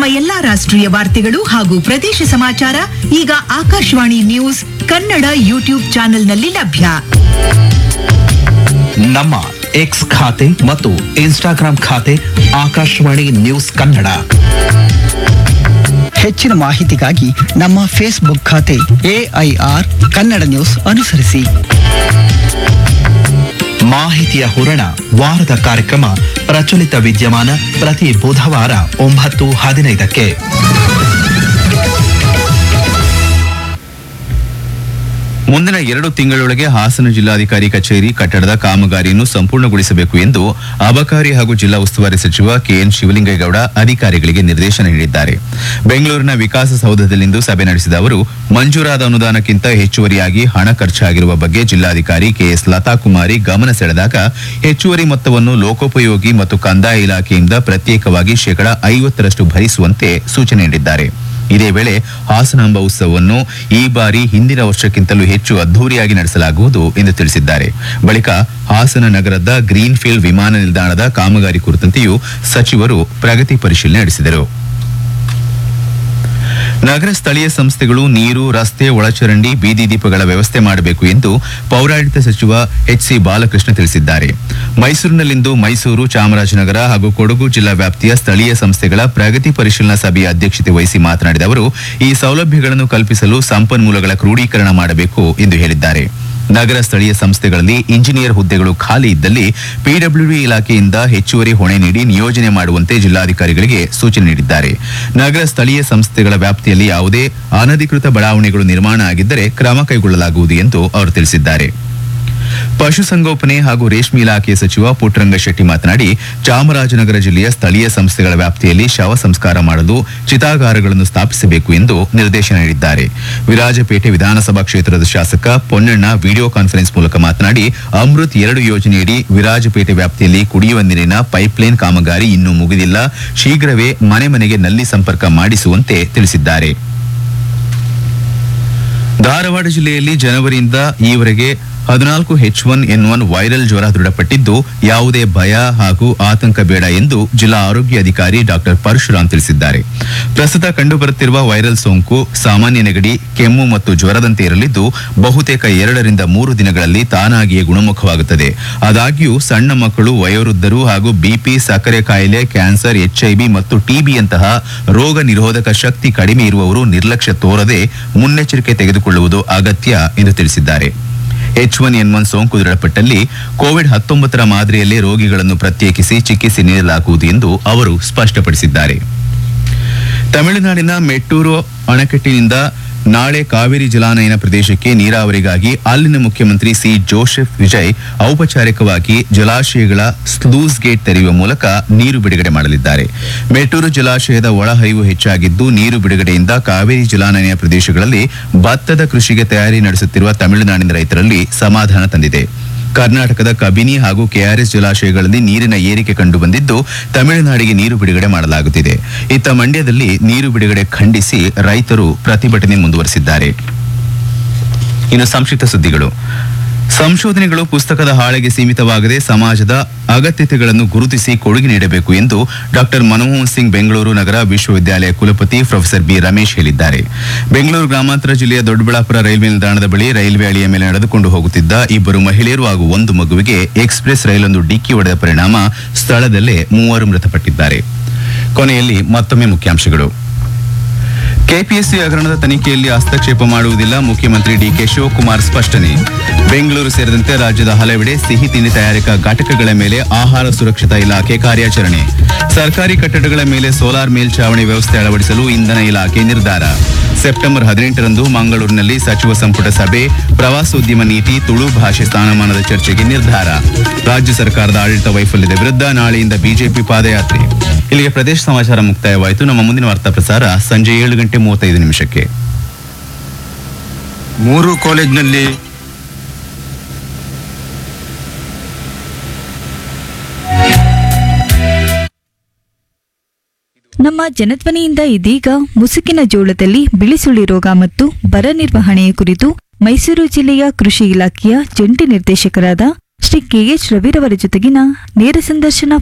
ಎಲ್ಲಾ ರಾಷ್ಟ್ರೀಯ ವಾರ್ತೆಗಳು ಹಾಗೂ ಪ್ರದೇಶ ಸಮಾಚಾರ ಈಗ ಆಕಾಶವಾಣಿ ನ್ಯೂಸ್ ಕನ್ನಡ ಯೂಟ್ಯೂಬ್ ಚಾನೆಲ್ನಲ್ಲಿ ಲಭ್ಯ ನಮ್ಮ ಎಕ್ಸ್ ಖಾತೆ ಮತ್ತು ಇನ್ಸ್ಟಾಗ್ರಾಂ ಖಾತೆ ಆಕಾಶವಾಣಿ ನ್ಯೂಸ್ ಕನ್ನಡ ಹೆಚ್ಚಿನ ಮಾಹಿತಿಗಾಗಿ ನಮ್ಮ ಫೇಸ್ಬುಕ್ ಖಾತೆ ಎಐಆರ್ ಕನ್ನಡ ನ್ಯೂಸ್ ಅನುಸರಿಸಿ ಮಾಹಿತಿಯ ಹೂರಣ ವಾರದ ಕಾರ್ಯಕ್ರಮ ಪ್ರಚಲಿತ ವಿದ್ಯಮಾನ ಪ್ರತಿ ಬುಧವಾರ ಒಂಬತ್ತು ಹದಿನೈದಕ್ಕೆ ಮುಂದಿನ ಎರಡು ತಿಂಗಳೊಳಗೆ ಹಾಸನ ಜಿಲ್ಲಾಧಿಕಾರಿ ಕಚೇರಿ ಕಟ್ಟಡದ ಕಾಮಗಾರಿಯನ್ನು ಸಂಪೂರ್ಣಗೊಳಿಸಬೇಕು ಎಂದು ಅಬಕಾರಿ ಹಾಗೂ ಜಿಲ್ಲಾ ಉಸ್ತುವಾರಿ ಸಚಿವ ಕೆಎನ್ ಶಿವಲಿಂಗೇಗೌಡ ಅಧಿಕಾರಿಗಳಿಗೆ ನಿರ್ದೇಶನ ನೀಡಿದ್ದಾರೆ ಬೆಂಗಳೂರಿನ ವಿಕಾಸಸೌಧದಲ್ಲಿಂದು ಸಭೆ ನಡೆಸಿದ ಅವರು ಮಂಜೂರಾದ ಅನುದಾನಕ್ಕಿಂತ ಹೆಚ್ಚುವರಿಯಾಗಿ ಹಣ ಖರ್ಚಾಗಿರುವ ಬಗ್ಗೆ ಜಿಲ್ಲಾಧಿಕಾರಿ ಕೆಎಸ್ ಲತಾ ಕುಮಾರಿ ಗಮನ ಸೆಳೆದಾಗ ಹೆಚ್ಚುವರಿ ಮೊತ್ತವನ್ನು ಲೋಕೋಪಯೋಗಿ ಮತ್ತು ಕಂದಾಯ ಇಲಾಖೆಯಿಂದ ಪ್ರತ್ಯೇಕವಾಗಿ ಶೇಕಡಾ ಐವತ್ತರಷ್ಟು ಭರಿಸುವಂತೆ ಸೂಚನೆ ನೀಡಿದ್ದಾರೆ ಇದೇ ವೇಳೆ ಹಾಸನಾಂಬ ಉತ್ಸವವನ್ನು ಈ ಬಾರಿ ಹಿಂದಿನ ವರ್ಷಕ್ಕಿಂತಲೂ ಹೆಚ್ಚು ಅದ್ದೂರಿಯಾಗಿ ನಡೆಸಲಾಗುವುದು ಎಂದು ತಿಳಿಸಿದ್ದಾರೆ ಬಳಿಕ ಹಾಸನ ನಗರದ ಗ್ರೀನ್ ಫೀಲ್ಡ್ ವಿಮಾನ ನಿಲ್ದಾಣದ ಕಾಮಗಾರಿ ಕುರಿತಂತೆಯೂ ಸಚಿವರು ಪ್ರಗತಿ ಪರಿಶೀಲನೆ ನಡೆಸಿದರು ನಗರ ಸ್ಥಳೀಯ ಸಂಸ್ಥೆಗಳು ನೀರು ರಸ್ತೆ ಒಳಚರಂಡಿ ಬೀದಿ ದೀಪಗಳ ವ್ಯವಸ್ಥೆ ಮಾಡಬೇಕು ಎಂದು ಪೌರಾಡಳಿತ ಸಚಿವ ಎಚ್ ಸಿ ಬಾಲಕೃಷ್ಣ ತಿಳಿಸಿದ್ದಾರೆ ಮೈಸೂರಿನಲ್ಲಿಂದು ಮೈಸೂರು ಚಾಮರಾಜನಗರ ಹಾಗೂ ಕೊಡಗು ಜಿಲ್ಲಾ ವ್ಯಾಪ್ತಿಯ ಸ್ಥಳೀಯ ಸಂಸ್ಥೆಗಳ ಪ್ರಗತಿ ಪರಿಶೀಲನಾ ಸಭೆಯ ಅಧ್ಯಕ್ಷತೆ ವಹಿಸಿ ಮಾತನಾಡಿದ ಅವರು ಈ ಸೌಲಭ್ಯಗಳನ್ನು ಕಲ್ಪಿಸಲು ಸಂಪನ್ಮೂಲಗಳ ಕ್ರೋಢೀಕರಣ ಮಾಡಬೇಕು ಎಂದು ಹೇಳಿದ್ದಾರೆ ನಗರ ಸ್ಥಳೀಯ ಸಂಸ್ಥೆಗಳಲ್ಲಿ ಇಂಜಿನಿಯರ್ ಹುದ್ದೆಗಳು ಖಾಲಿ ಇದ್ದಲ್ಲಿ ಪಿಡಬ್ಲ್ಯೂಡಿ ಇಲಾಖೆಯಿಂದ ಹೆಚ್ಚುವರಿ ಹೊಣೆ ನೀಡಿ ನಿಯೋಜನೆ ಮಾಡುವಂತೆ ಜಿಲ್ಲಾಧಿಕಾರಿಗಳಿಗೆ ಸೂಚನೆ ನೀಡಿದ್ದಾರೆ ನಗರ ಸ್ಥಳೀಯ ಸಂಸ್ಥೆಗಳ ವ್ಯಾಪ್ತಿಯಲ್ಲಿ ಯಾವುದೇ ಅನಧಿಕೃತ ಬಡಾವಣೆಗಳು ನಿರ್ಮಾಣ ಆಗಿದ್ದರೆ ಕ್ರಮ ಕೈಗೊಳ್ಳಲಾಗುವುದು ಎಂದು ಅವರು ತಿಳಿಸಿದ್ದಾರೆ ಪಶುಸಂಗೋಪನೆ ಹಾಗೂ ರೇಷ್ಮೆ ಇಲಾಖೆ ಸಚಿವ ಪುಟ್ಟರಂಗ ಶೆಟ್ಟಿ ಮಾತನಾಡಿ ಚಾಮರಾಜನಗರ ಜಿಲ್ಲೆಯ ಸ್ಥಳೀಯ ಸಂಸ್ಥೆಗಳ ವ್ಯಾಪ್ತಿಯಲ್ಲಿ ಶವ ಸಂಸ್ಕಾರ ಮಾಡಲು ಚಿತಾಗಾರಗಳನ್ನು ಸ್ಥಾಪಿಸಬೇಕು ಎಂದು ನಿರ್ದೇಶನ ನೀಡಿದ್ದಾರೆ ವಿರಾಜಪೇಟೆ ವಿಧಾನಸಭಾ ಕ್ಷೇತ್ರದ ಶಾಸಕ ಪೊನ್ನಣ್ಣ ವಿಡಿಯೋ ಕಾನ್ಫರೆನ್ಸ್ ಮೂಲಕ ಮಾತನಾಡಿ ಅಮೃತ್ ಎರಡು ಯೋಜನೆಯಡಿ ವಿರಾಜಪೇಟೆ ವ್ಯಾಪ್ತಿಯಲ್ಲಿ ಕುಡಿಯುವ ನೀರಿನ ಪೈಪ್ಲೈನ್ ಕಾಮಗಾರಿ ಇನ್ನೂ ಮುಗಿದಿಲ್ಲ ಶೀಘ್ರವೇ ಮನೆ ಮನೆಗೆ ನಲ್ಲಿ ಸಂಪರ್ಕ ಮಾಡಿಸುವಂತೆ ತಿಳಿಸಿದ್ದಾರೆ ಧಾರವಾಡ ಜಿಲ್ಲೆಯಲ್ಲಿ ಜನವರಿಯಿಂದ ಈವರೆಗೆ ಹದಿನಾಲ್ಕು H one N one viral ಜ್ವರ ದೃಢಪಟ್ಟಿದ್ದು ಯಾವುದೇ ಭಯ ಹಾಗೂ ಆತಂಕ ಬೇಡ ಎಂದು ಜಿಲ್ಲಾ ಆರೋಗ್ಯ ಅಧಿಕಾರಿ ಡಾಕ್ಟರ್ ಪರಶುರಾಮ್ ತಿಳಿಸಿದ್ದಾರೆ ಪ್ರಸ್ತುತ ಕಂಡುಬರುತ್ತಿರುವ ವೈರಲ್ ಸೋಂಕು ಸಾಮಾನ್ಯ ನೆಗಡಿ ಕೆಮ್ಮು ಮತ್ತು ಜ್ವರದಂತೆ ಇರಲಿದ್ದು ಬಹುತೇಕ ಎರಡರಿಂದ ಮೂರು ದಿನಗಳಲ್ಲಿ ತಾನಾಗಿಯೇ ಗುಣಮುಖವಾಗುತ್ತದೆ ಆದಾಗ್ಯೂ ಸಣ್ಣ ಮಕ್ಕಳು ವಯೋವೃದ್ಧರು ಹಾಗೂ ಬಿಪಿ ಸಕ್ಕರೆ ಕಾಯಿಲೆ ಕ್ಯಾನ್ಸರ್ ಎಚ್ಐಬಿ ಮತ್ತು ಟಿಬಿಯಂತಹ ರೋಗ ನಿರೋಧಕ ಶಕ್ತಿ ಕಡಿಮೆ ಇರುವವರು ನಿರ್ಲಕ್ಷ್ಯ ತೋರದೆ ಮುನ್ನೆಚ್ಚರಿಕೆ ತೆಗೆದುಕೊಳ್ಳುವುದು ಅಗತ್ಯ ಎಂದು ತಿಳಿಸಿದ್ದಾರೆ ಎಚ್ ಒನ್ ಎನ್ ಒನ್ ಸೋಂಕು ದೃಢಪಟ್ಟಲ್ಲಿ ಕೋವಿಡ್ ಹತ್ತೊಂಬತ್ತರ ಮಾದರಿಯಲ್ಲೇ ರೋಗಿಗಳನ್ನು ಪ್ರತ್ಯೇಕಿಸಿ ಚಿಕಿತ್ಸೆ ನೀಡಲಾಗುವುದು ಎಂದು ಅವರು ಸ್ಪಷ್ಟಪಡಿಸಿದ್ದಾರೆ ತಮಿಳುನಾಡಿನ ಮೆಟ್ಟೂರು ಅಣೆಕಟ್ಟಿನಿಂದ ನಾಳೆ ಕಾವೇರಿ ಜಲಾನಯನ ಪ್ರದೇಶಕ್ಕೆ ನೀರಾವರಿಗಾಗಿ ಅಲ್ಲಿನ ಮುಖ್ಯಮಂತ್ರಿ ಸಿ ಜೋಸೆಫ್ ವಿಜಯ್ ಔಪಚಾರಿಕವಾಗಿ ಜಲಾಶಯಗಳ ಸ್ಲೂಸ್ ಗೇಟ್ ತೆರೆಯುವ ಮೂಲಕ ನೀರು ಬಿಡುಗಡೆ ಮಾಡಲಿದ್ದಾರೆ ಮೆಟ್ಟೂರು ಜಲಾಶಯದ ಒಳಹರಿವು ಹೆಚ್ಚಾಗಿದ್ದು ನೀರು ಬಿಡುಗಡೆಯಿಂದ ಕಾವೇರಿ ಜಲಾನಯನ ಪ್ರದೇಶಗಳಲ್ಲಿ ಭತ್ತದ ಕೃಷಿಗೆ ತಯಾರಿ ನಡೆಸುತ್ತಿರುವ ತಮಿಳುನಾಡಿನ ರೈತರಲ್ಲಿ ಸಮಾಧಾನ ತಂದಿದೆ ಕರ್ನಾಟಕದ ಕಬಿನಿ ಹಾಗೂ ಕೆಆರ್ಎಸ್ ಜಲಾಶಯಗಳಲ್ಲಿ ನೀರಿನ ಏರಿಕೆ ಕಂಡುಬಂದಿದ್ದು ತಮಿಳುನಾಡಿಗೆ ನೀರು ಬಿಡುಗಡೆ ಮಾಡಲಾಗುತ್ತಿದೆ ಇತ್ತ ಮಂಡ್ಯದಲ್ಲಿ ನೀರು ಬಿಡುಗಡೆ ಖಂಡಿಸಿ ರೈತರು ಪ್ರತಿಭಟನೆ ಮುಂದುವರೆಸಿದ್ದಾರೆ ಇನ್ನು ಸಂಕ್ಷಿಪ್ತ ಸುದ್ದಿಗಳು ಸಂಶೋಧನೆಗಳು ಪುಸ್ತಕದ ಹಾಳೆಗೆ ಸೀಮಿತವಾಗದೆ ಸಮಾಜದ ಅಗತ್ಯತೆಗಳನ್ನು ಗುರುತಿಸಿ ಕೊಡುಗೆ ನೀಡಬೇಕು ಎಂದು ಡಾಕ್ಟರ್ ಮನಮೋಹನ್ ಸಿಂಗ್ ಬೆಂಗಳೂರು ನಗರ ವಿಶ್ವವಿದ್ಯಾಲಯ ಕುಲಪತಿ ಪ್ರೊಫೆಸರ್ ಬಿ ರಮೇಶ್ ಹೇಳಿದ್ದಾರೆ ಬೆಂಗಳೂರು ಗ್ರಾಮಾಂತರ ಜಿಲ್ಲೆಯ ದೊಡ್ಡಬಳ್ಳಾಪುರ ರೈಲ್ವೆ ನಿಲ್ದಾಣದ ಬಳಿ ರೈಲ್ವೆ ಹಳಿಯ ಮೇಲೆ ನಡೆದುಕೊಂಡು ಹೋಗುತ್ತಿದ್ದ ಇಬ್ಬರು ಮಹಿಳೆಯರು ಹಾಗೂ ಒಂದು ಮಗುವಿಗೆ ಎಕ್ಸ್ಪ್ರೆಸ್ ರೈಲೊಂದು ಡಿಕ್ಕಿ ಹೊಡೆದ ಪರಿಣಾಮ ಸ್ಥಳದಲ್ಲೇ ಮೂವರು ಮೃತಪಟ್ಟಿದ್ದಾರೆ ಕೊನೆಯಲ್ಲಿ ಮತ್ತೊಮ್ಮೆ ಮುಖ್ಯಾಂಶಗಳು ಕೆಪಿಎಸ್ಸಿ ಹಗರಣದ ತನಿಖೆಯಲ್ಲಿ ಹಸ್ತಕ್ಷೇಪ ಮಾಡುವುದಿಲ್ಲ ಮುಖ್ಯಮಂತ್ರಿ ಡಿಕೆ ಶಿವಕುಮಾರ್ ಸ್ಪಷ್ಟನೆ ಬೆಂಗಳೂರು ಸೇರಿದಂತೆ ರಾಜ್ಯದ ಹಲವೆಡೆ ಸಿಹಿ ತಿಂಡಿ ತಯಾರಿಕಾ ಘಟಕಗಳ ಮೇಲೆ ಆಹಾರ ಸುರಕ್ಷತಾ ಇಲಾಖೆ ಕಾರ್ಯಾಚರಣೆ ಸರ್ಕಾರಿ ಕಟ್ಟಡಗಳ ಮೇಲೆ ಸೋಲಾರ್ ಮೇಲ್ಛಾವಣಿ ವ್ಯವಸ್ಥೆ ಅಳವಡಿಸಲು ಇಂಧನ ಇಲಾಖೆ ನಿರ್ಧಾರ ಸೆಪ್ಟೆಂಬರ್ ಹದಿನೆಂಟರಂದು ಮಂಗಳೂರಿನಲ್ಲಿ ಸಚಿವ ಸಂಪುಟ ಸಭೆ ಪ್ರವಾಸೋದ್ಯಮ ನೀತಿ ತುಳು ಭಾಷೆ ಸ್ಥಾನಮಾನದ ಚರ್ಚೆಗೆ ನಿರ್ಧಾರ ರಾಜ್ಯ ಸರ್ಕಾರದ ಆಡಳಿತ ವೈಫಲ್ಯದ ವಿರುದ್ಧ ನಾಳೆಯಿಂದ ಬಿಜೆಪಿ ಪಾದಯಾತ್ರೆ ಇಲ್ಲಿಗೆ ಪ್ರದೇಶ ಸಮಾಚಾರ ಮುಕ್ತಾಯವಾಯಿತು ನಮ್ಮ ಮುಂದಿನ ವಾರ್ತಾ ಪ್ರಸಾರ ಸಂಜೆ ಏಳು ಗಂಟೆ ಮೂವತ್ತೈದು ನಿಮಿಷಕ್ಕೆ ಮೂರು ಕಾಲೇಜ್ನಲ್ಲಿ ನಮ್ಮ ಜನಧ್ವನಿಯಿಂದ ಇದೀಗ ಮುಸುಕಿನ ಜೋಳದಲ್ಲಿ ಬಿಳಿಸುಳಿ ರೋಗ ಮತ್ತು ಬರ ನಿರ್ವಹಣೆಯ ಕುರಿತು ಮೈಸೂರು ಜಿಲ್ಲೆಯ ಕೃಷಿ ಇಲಾಖೆಯ ಜಂಟಿ ನಿರ್ದೇಶಕರಾದ ಶ್ರೀ ಕೆಎಚ್ ರವಿರವರ ಜೊತೆಗಿನ ನೇರ ಸಂದರ್ಶನ